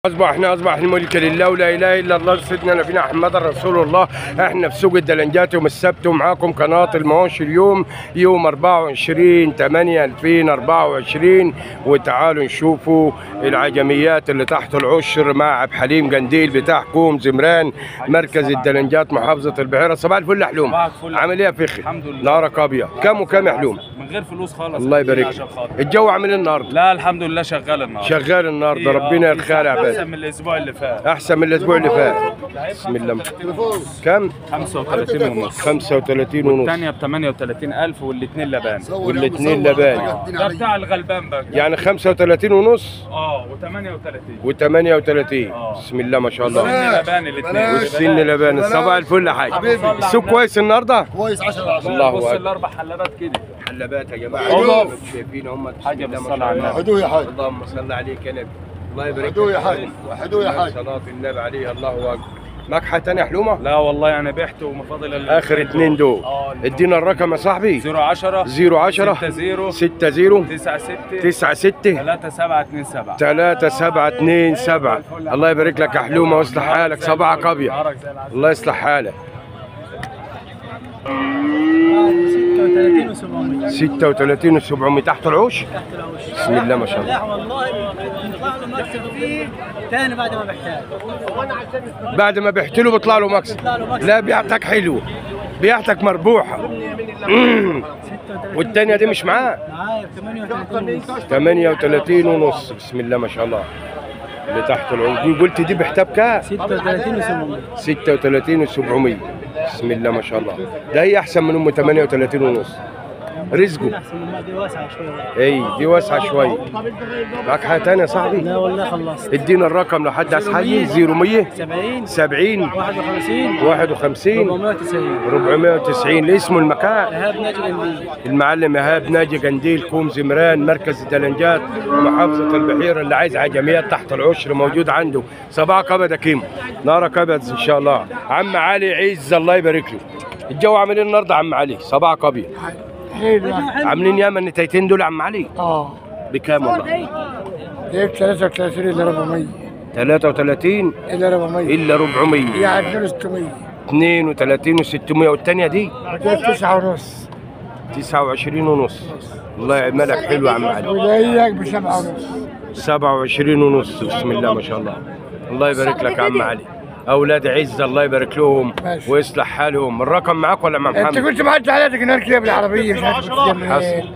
اصبح احنا اصبح الملك لله ولا اله الا الله سيدنا نبينا محمد رسول الله احنا في سوق الدلنجات يوم السبت ومعاكم قناه المواشي اليوم يوم 24 8 2024 وتعالوا نشوفوا العجميات اللي تحت العشر مع عبد حليم قنديل بتاع كوم زمران مركز الدلنجات محافظه البحيره صباح الفل يا حلوم صباح الفل. عامل ايه يا فخي الحمد لله. نهارك ابيض كم وكم يا حلوم من غير فلوس خالص الله يبارك عشان لك خاطر. الجو عامل ايه النهارده لا الحمد لله شغال النهارده شغال النهارده في- ربنا آه، في يرخيها يا عباد احسن من الاسبوع اللي فات احسن من الاسبوع اللي فات بسم الله كم 35 ونص 35 ونص الثانيه ب 38000 والاثنين لبان والاثنين لبان ده بتاع الغلبان بقى يعني 35 ونص اه و38 و38 آه. بسم الله ما شاء الله والسن لبان الاثنين والسن لبان صباح الفل يا حاج السوق كويس النهارده كويس 10 10 الله بص أكبر. الاربع حلبات كده حلبات يا جماعه أوقف. شايفين هم بسم حاجة الله ما بالصلاة شاء على الله. النبي. حدو يا حاج اللهم صل عليك يا نبي الله يبارك حدو يا فيك. حاج حدو يا حاج صلاة النبي عليه الله اكبر معك حاجه ثانيه حلومه لا والله انا بعت ومفاضل ال- اخر اثنين دول اه ادينا الرقم يا صاحبي 010 010 60 60 96 96 3727 3 7 2 7 الله يبارك لك يا حلومه ويصلح حالك صباحك ابيض نهارك زي العسل الله يصلح حالك 36 و700 36 و700 تحت العوش تحت العوش بسم الله ما شاء الله لا والله بيطلع له مكسب فيه ثاني بعد ما بحتاج بعد ما بيحت له بيطلع له مكسب بيطلع له مكسب لا بيعتك حلو بيعتك مربوحه والتانية دي مش معاه معايا 38 ونص 38 ونص بسم الله ما شاء الله اللي تحت العوش دي قلت دي بحساب كام 36 و700 36 و700 بسم الله ما شاء الله ده هي احسن من ام 38 ونص رزقه احسن من ما دي واسعه شويه اي دي واسعه شويه معاك حاجه ثانيه يا صاحبي لا والله خلصت ادينا الرقم لو حد عايز حاجه 0100 70 70 51 51 490 490 اللي اسمه المكان ايهاب ناجي جنديل المعلم ايهاب ناجي قنديل كوم زمران مركز الدلنجات محافظه البحيره اللي عايز عجميات تحت العشر موجود عنده صباحك ابد يا كيمو نارك ابد ان شاء الله عم علي عز الله يبارك له الجو عامل ايه النهارده عم علي صباحك ابيض عاملين ياما النتايتين دول عم علي اه بكام والله جبت 33 الى 400 33 الى 400 الا 400 يعني 600 32 و600 والثانيه دي جبت 9 ونص 29 ونص الله يعملك حلو يا عم علي وليك ب 7 ونص 27 ونص بسم الله ما شاء الله الله يبارك لك يا عم علي اولاد عز الله يبارك لهم ماشي. ويصلح حالهم الرقم معاك ولا مع انت محمد كنت معدي عليك نركب بالعربيه مش عارف كنت جايب حصل. منين.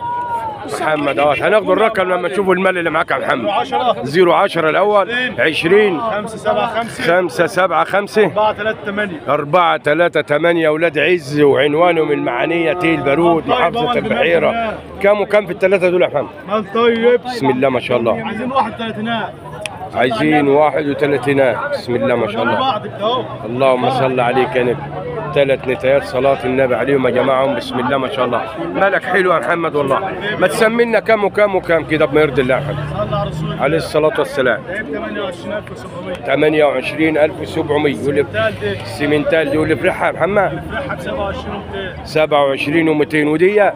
محمد اهوت هناخد الرقم لما نشوفوا المال اللي معاك يا محمد 010 الاول 20 5 7 5 5 7 5 4 3 8 4 3 8 اولاد عز وعنوانهم المعانيه تيل بارود محافظه البحيره كم وكم في الثلاثه دول يا محمد مال طيب بسم الله ما شاء الله عايزين 31 عايزين 31 بسم الله ما شاء الله بعض كده اهو اللهم صل عليك يا نبي ثلاث نتايات صلاة النبي عليهم يا جماعة بسم الله ما شاء الله مالك حلو يا محمد والله ما تسمينا كم وكم وكم كده بما يرضي الله يا محمد صلى على رسول الله عليه الصلاة والسلام جايب 28700 28700 واللي تال دي السيمنتال دي واللي فرحها يا محمد فرحها ب 27 200 27 و200 ودي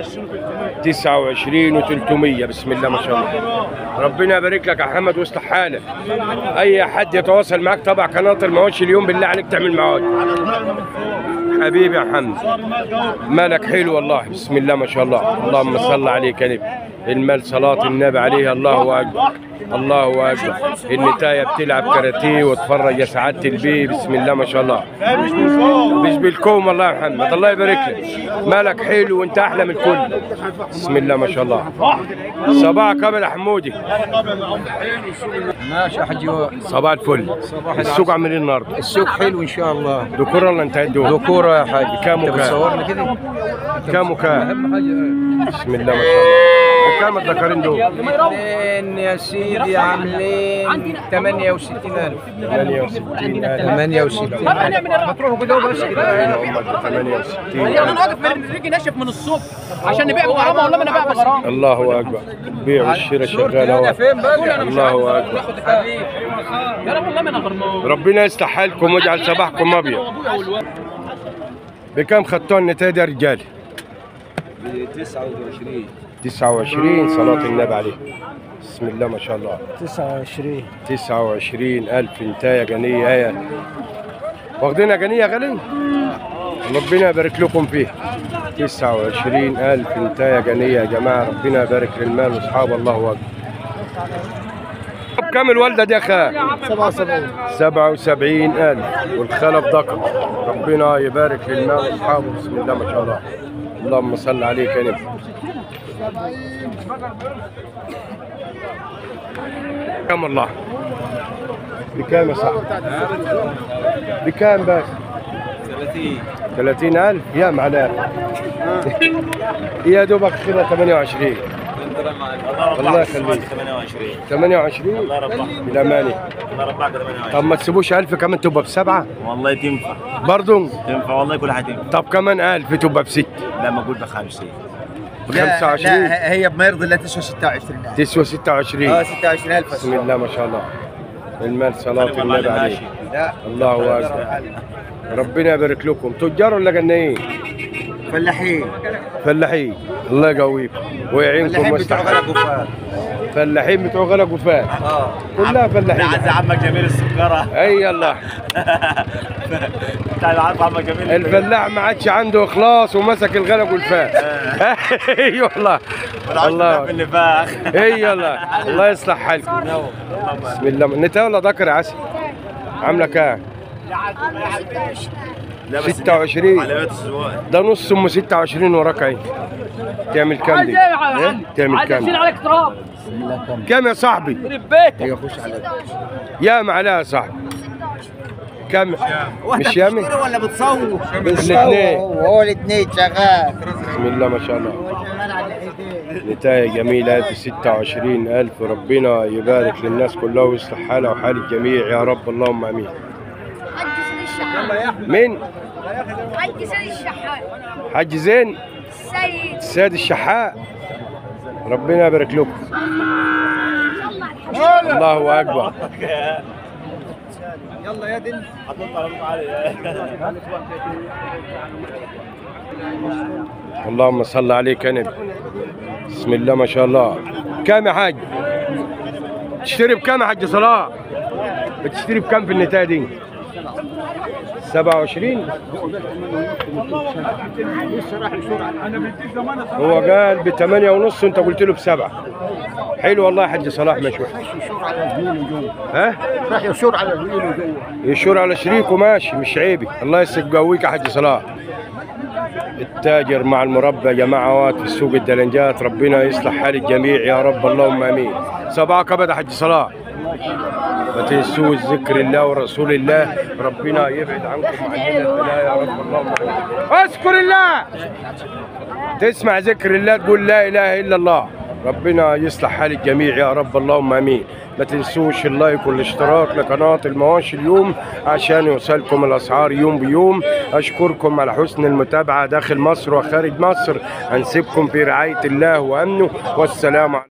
29 300 29 و300 بسم الله ما شاء الله ربنا يبارك لك يا محمد ويصلح حالك اي حد يتواصل معاك تبع قناه المواشي اليوم بالله عليك تعمل معاه على دماغنا من فوق حبيبي يا محمد صار المال ده مالك حلو والله بسم الله ما شاء الله اللهم صل عليك يا نبي المال صلاة النبي عليه الله أكبر الله أكبر النتاية بتلعب كاراتيه وتفرج يا سعادة البي بسم الله ما شاء الله لا مش من فوق مش بالكوم والله يا محمد الله يبارك لك مالك حلو وانت احلى من الكل بسم الله ما شاء الله صباحك ابيض يا حمودي ماشي يا حاج وائل. صباح الفل السوق عامل ايه النهارده السوق حلو ان شاء الله ذكور ولا انت دول ذكوره يا حاج كام انت وكام؟ بتصورنا كده كام وكام اهم حاجه بسم الله ما شاء الله وكام الذكرين دول اثنين يا سيدي عاملين 68000 68 68 هتروحوا كده بس كده هم 68 انا واقف رجلي ناشف من الصبح عشان نبيع بغرامه ولا ما نبيع بغرامه الله اكبر البيع والشراء شغال انا اهو فين بقى الله اكبر يا رب والله ما انا غرمان ربنا يصلح حالكم ويجعل صباحكم ابيض بكم خدتوا النتاية دي يا رجال؟ 29 29 صلاة النبي عليه بسم الله ما شاء الله 29 29 ألف انتاية جنية آية واخدينها جنية غالي ربنا يبارك لكم فيه 29 ألف انتاية جنية يا جماعة ربنا يبارك للمال واصحاب الله أكبر كم الوالدة دي يا أخي 77 77 ألف والخلف ذكر ربنا يبارك للمال واصحابه بسم الله ما شاء الله اللهم صل عليك يا نبي كم الله بكام يا صاحبي بكام بس 30 30 ألف يا معلاه يا دوبك كده 28 الله يخليك 28 28 الله يربحك بالأمانة الله يربحك 28 طب ما تسيبوش ألف كمان تبقى بسبعة والله تنفع برضو تنفع والله كل حاجه تنفع طب كمان ألف تبقى بستة لا ما اقول ب 50 ب 25 لا هي بما يرضي لا تسوى 26 تسوى 26 اه 26000 بسم الله ما شاء الله المال صلاة النبي عليه لا الله أكبر ربنا يبارك لكم تجار ولا جنايين فلاحين فلاحين الله يقويكم ويعينكم فلاحين بتوع واستحق غلق وفاء فلاحين بتوع غلق وفات اه كلها فلاحين عز عمك جميل السكره اي يلا انت عارف عمك جميل الفلاح ما عادش عنده اخلاص ومسك الغلق والفات اي والله الله النفاخ اي يلا الله يصلح حالكم بسم الله نتا ولا ذكر يا عسل عامله كام 26 علامات السواق ده نص ام 26 وراك اهي تعمل كام دي؟ إيه؟ تعمل عايز اشيل كام؟ عليك تراب كام يا صاحبي؟ يخرب بيتك يخش على يا معلها يا صاحبي كم مش يامي ولا بتصور الاثنين هو الاثنين شغال بسم الله ما شاء الله نتاية جميلة ب 26000 ربنا يبارك للناس كلها ويصلح حالها وحال الجميع يا رب اللهم امين حج سيد الشحات مين؟ حج سيد الشحات حاج زين سيد السيد الشحاء ربنا يبارك لكم الله اكبر اللهم صل عليك يا نبي بسم الله ما شاء الله كام يا حاج تشتري بكام يا حاج صلاح بتشتري بكام في النتاية دي 27 هو قال ب 8 ونص وانت قلت له بسبعة حلو والله يا حاج صلاح مش وحش ها راح يشور على الويل وجوه يشور على شريكه ماشي مش عيبي الله يسق قويك يا حاج صلاح التاجر مع المربى يا جماعة وات في السوق الدلنجات ربنا يصلح حال الجميع يا رب اللهم امين صباحك ابدا يا حاج صلاح ما تنسوش ذكر الله ورسول الله ربنا يبعد عنكم عننا البلاء يا رب اللهم امين اذكر الله تسمع ذكر الله تقول لا اله الا الله ربنا يصلح حال الجميع يا رب اللهم امين ما تنسوش اللايك والاشتراك لقناة المواشي اليوم عشان يوصلكم الاسعار يوم بيوم اشكركم على حسن المتابعة داخل مصر وخارج مصر هنسيبكم في رعاية الله وامنه والسلام عليكم